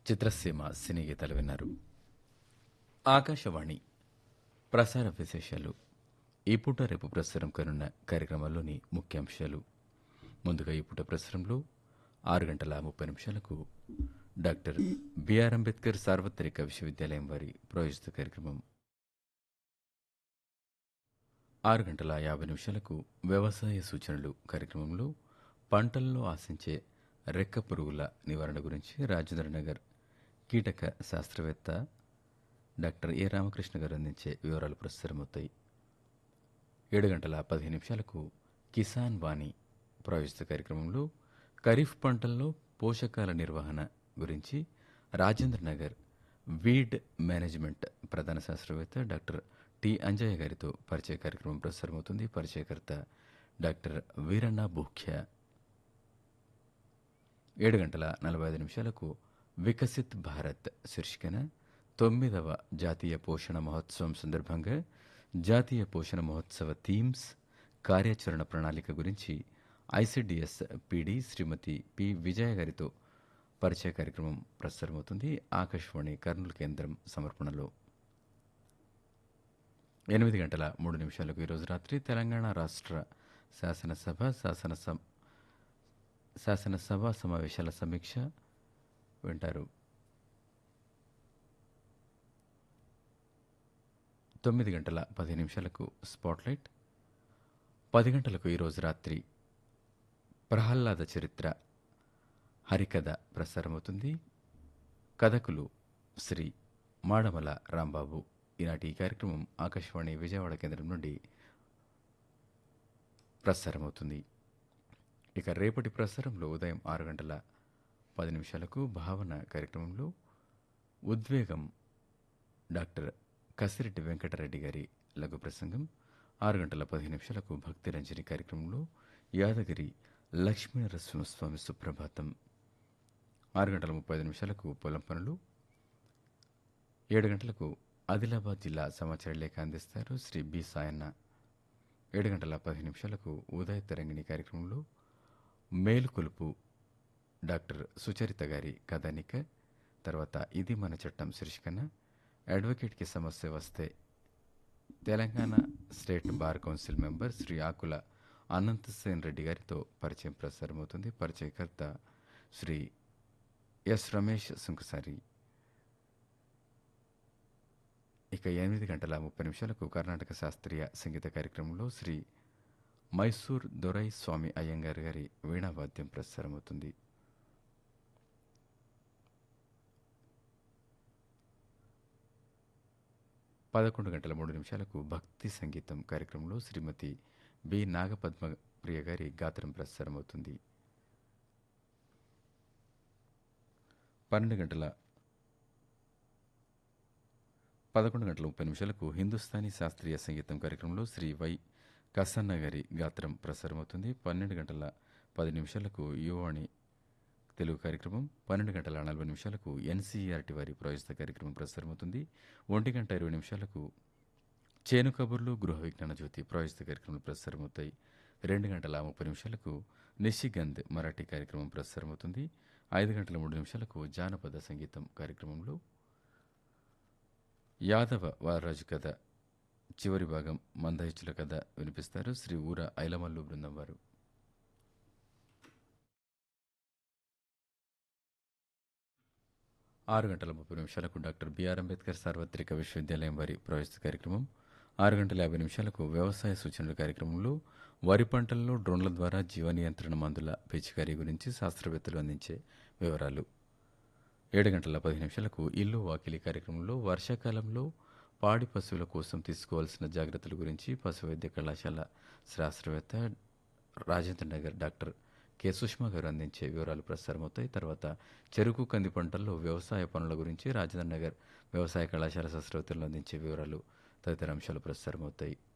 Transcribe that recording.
చిత్రసీమ సినీ గీతాలు విన్నారు ఆకాశవాణి ప్రసార విశేషాలు ఈ పూట రేపు ప్రసారం కానున్న కార్యక్రమాల్లోని ముఖ్యాంశాలు ముందుగా ఈ పూట ప్రసారంలో ఆరు గంటల ముప్పై నిమిషాలకు డాక్టర్ బిఆర్ అంబేద్కర్ సార్వత్రిక విశ్వవిద్యాలయం వారి ప్రాయోజిత కార్యక్రమం ఆరు గంటల యాభై నిమిషాలకు వ్యవసాయ సూచనలు కార్యక్రమంలో పంటల్లో ఆశించే రెక్క పురుగుల నివారణ గురించి రాజేంద్ర నగర్ కీటక శాస్త్రవేత్త డాక్టర్ ఏ రామకృష్ణ గారు అందించే వివరాలు ప్రసారమవుతాయి ఏడు గంటల పదిహేను నిమిషాలకు కిసాన్ వాణి ప్రాయోజిత కార్యక్రమంలో ఖరీఫ్ పంటల్లో పోషకాల నిర్వహణ గురించి రాజేంద్ర నగర్ వీడ్ మేనేజ్మెంట్ ప్రధాన శాస్త్రవేత్త డాక్టర్ టి అంజయ్య గారితో పరిచయ కార్యక్రమం ప్రసారమవుతుంది పరిచయకర్త డాక్టర్ వీరన్న బుఖ్య ఏడు గంటల నలభై ఐదు నిమిషాలకు వికసిత్ భారత్ శీర్షికన తొమ్మిదవ జాతీయ పోషణ మహోత్సవం సందర్భంగా జాతీయ పోషణ మహోత్సవ థీమ్స్ కార్యాచరణ ప్రణాళిక గురించి ఐసిడిఎస్ పిడి శ్రీమతి పి విజయ గారితో పరిచయ కార్యక్రమం ప్రసారమవుతుంది ఆకాశవాణి కర్నూలు కేంద్రం సమర్పణలో ఎనిమిది గంటల మూడు నిమిషాలకు ఈరోజు రాత్రి తెలంగాణ రాష్ట్ర శాసనసభ శాసనసభ శాసనసభ సమావేశాల సమీక్ష వింటారు తొమ్మిది గంటల పది నిమిషాలకు స్పాట్లైట్ పది గంటలకు ఈరోజు రాత్రి ప్రహ్లాద చరిత్ర హరికథ ప్రసారమవుతుంది కథకులు శ్రీ మాడమల రాంబాబు ఈనాటి ఈ కార్యక్రమం ఆకాశవాణి విజయవాడ కేంద్రం నుండి ప్రసారమవుతుంది ఇక రేపటి ప్రసారంలో ఉదయం ఆరు గంటల పది నిమిషాలకు భావన కార్యక్రమంలో ఉద్వేగం డాక్టర్ కసిరెడ్డి వెంకటరెడ్డి గారి లఘు ప్రసంగం ఆరు గంటల పదిహేను నిమిషాలకు భక్తి రంజని కార్యక్రమంలో యాదగిరి లక్ష్మీనరసింహస్వామి సుప్రభాతం ఆరు గంటల ముప్పై ఐదు నిమిషాలకు పొలం పనులు ఏడు గంటలకు ఆదిలాబాద్ జిల్లా సమాచార లేఖ అందిస్తారు శ్రీ బి సాయన్న ఏడు గంటల పదిహేను నిమిషాలకు ఉదయ తరంగిణి కార్యక్రమంలో మేలుకొలుపు డాక్టర్ సుచరిత గారి కథానిక తర్వాత ఇది మన చట్టం శీర్షికన అడ్వకేట్కి సమస్య వస్తే Telangana state bar council member Sri Akula Anantha Sen Reddy గారితో పరిచయం ప్రసారమవుతుంది పరిచయకర్త శ్రీ ఎస్ రమేష్ సుంకసారి ఇక ఎనిమిది గంటల ముప్పై నిమిషాలకు కర్ణాటక శాస్త్రీయ సంగీత కార్యక్రమంలో శ్రీ మైసూర్ దొరై స్వామి అయ్యంగార్ గారి వీణావాద్యం ప్రసారమవుతుంది పదకొండు గంటల మూడు నిమిషాలకు భక్తి సంగీతం కార్యక్రమంలో శ్రీమతి బి నాగపద్మ ప్రియ గారి గాత్రం ప్రసారమవుతుంది పన్నెండు గంటల పదకొండు గంటల ముప్పై నిమిషాలకు హిందుస్థానీ శాస్త్రీయ సంగీతం కార్యక్రమంలో శ్రీ వై కసన్న గారి గాత్రం ప్రసారమవుతుంది పన్నెండు గంటల పది నిమిషాలకు యువాణి తెలుగు కార్యక్రమం పన్నెండు గంటల నలభై నిమిషాలకు ఎన్సీఆర్టీ వారి ప్రాయోజిత కార్యక్రమం ప్రసారమవుతుంది ఒంటి గంట ఇరవై నిమిషాలకు చేను కబుర్లు గృహ విజ్ఞాన జ్యోతి ప్రాయోజిత కార్యక్రమాలు ప్రసారమవుతాయి రెండు గంటల ముప్పై నిమిషాలకు నిషిగంధ్ మరాఠీ కార్యక్రమం ప్రసారమవుతుంది ఐదు గంటల మూడు నిమిషాలకు జానపద సంగీతం కార్యక్రమంలో యాదవ వారరాజు కథ చివరి భాగం మందహిచుల కథ వినిపిస్తారు శ్రీ ఊర ఐలమల్లు బృందం వారు ఆరు గంటల ముప్పై నిమిషాలకు డాక్టర్ బిఆర్ అంబేద్కర్ సార్వత్రిక విశ్వవిద్యాలయం వారి ప్రవేశ కార్యక్రమం ఆరు గంటల యాభై నిమిషాలకు వ్యవసాయ సూచనల కార్యక్రమంలో వరి పంటల్లో డ్రోన్ల ద్వారా జీవ నియంత్రణ మందుల పిచికారీ గురించి శాస్త్రవేత్తలు అందించే వివరాలు ఏడు గంటల పది నిమిషాలకు ఇల్లు వాకిలి కార్యక్రమంలో వర్షాకాలంలో పాడి పశువుల కోసం తీసుకోవాల్సిన జాగ్రత్తల గురించి పశు వైద్య కళాశాల శాస్త్రవేత్త రాజేంద్ర నగర్ డాక్టర్ కె సుష్మా గారు అందించే వివరాలు ప్రసారమవుతాయి తర్వాత చెరుకు కంది పంటల్లో వ్యవసాయ పనుల గురించి రాజేంద్ర నగర్ వ్యవసాయ కళాశాల శాస్త్రవేత్తలు అందించే వివరాలు తదితర అంశాలు ప్రసారమవుతాయి